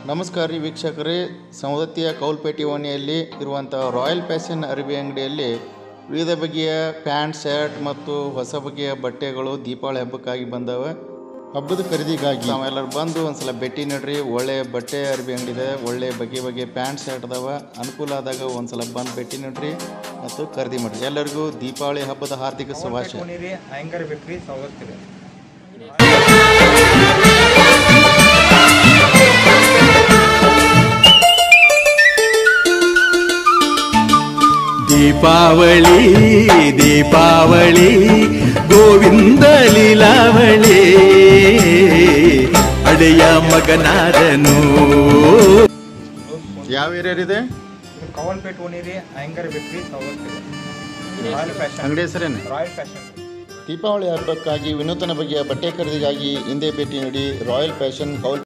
ನಮಸ್ಕಾರ ರೀ ವೀಕ್ಷಕರೇ ಸವದತ್ತಿಯ ಕೌಲ್ಪೇಟೆ ಓಣಿಯಲ್ಲಿ ಇರುವಂಥ ರಾಯಲ್ ಫ್ಯಾಷನ್ ಅರಬಿ ಅಂಗಡಿಯಲ್ಲಿ ವಿವಿಧ ಬಗೆಯ ಪ್ಯಾಂಟ್ ಶರ್ಟ್ ಮತ್ತು ಹೊಸ ಬಗೆಯ ಬಟ್ಟೆಗಳು ದೀಪಾವಳಿ ಹಬ್ಬಕ್ಕಾಗಿ ಬಂದವೆ ಹಬ್ಬದ ಖರೀದಿಗಾಗಿ ನಾವೆಲ್ಲರೂ ಬಂದು ಒಂದ್ಸಲ ಭೇಟಿ ನೀಡ್ರಿ ಒಳ್ಳೆ ಬಟ್ಟೆ ಅರಬಿ ಅಂಗಡಿ ಇದೆ ಒಳ್ಳೆ ಬಗೆ ಬಗೆ ಪ್ಯಾಂಟ್ ಶರ್ಟ್ ಅದಾವ ಅನುಕೂಲ ಆದಾಗ ಒಂದ್ಸಲ ಬಂದು ಭೇಟಿ ನೀಡ್ರಿ ಮತ್ತು ಖರೀದಿ ಮಾಡ್ರಿ ಎಲ್ಲರಿಗೂ ದೀಪಾವಳಿ ಹಬ್ಬದ ಹಾರ್ದಿಕ ಶುಭಾಶಯ ರೀ ಆ್ಯಂಕರ್ ಬೇಕ್ರಿ ಸವದತ್ತಿರಿ ದೀಪಾವಳಿ ದೀಪಾವಳಿ ಗೋವಿಂದ ಲೀಲಾವಳಿ ಅಡೆಯ ಮಗನಾದನು ಯಾವ ಏರಿಯಾರಿದೆ ಇದು ಕವಲ್ಪೇಟ್ ಓಣಿ ರೀ ಆ್ಯಂಕರ್ ಬೇಕ್ರಿ ಸವದತ್ತಿರಿ ರಾಯಲ್ ಫ್ಯಾಷನ್ ಅಂಗಡಿ ಹೆಸರೇನು ರಾಯಲ್ ಫ್ಯಾಷನ್ ದೀಪಾವಳಿ ಹಬ್ಬಕ್ಕಾಗಿ ವಿನೂತನ ಬಗೆಯ ಬಟ್ಟೆ ಖರೀದಿಗಾಗಿ ಹಿಂದೆ ಭೇಟಿ ನೀಡಿ ರಾಯಲ್ ಫ್ಯಾಷನ್ ಕೌಲ್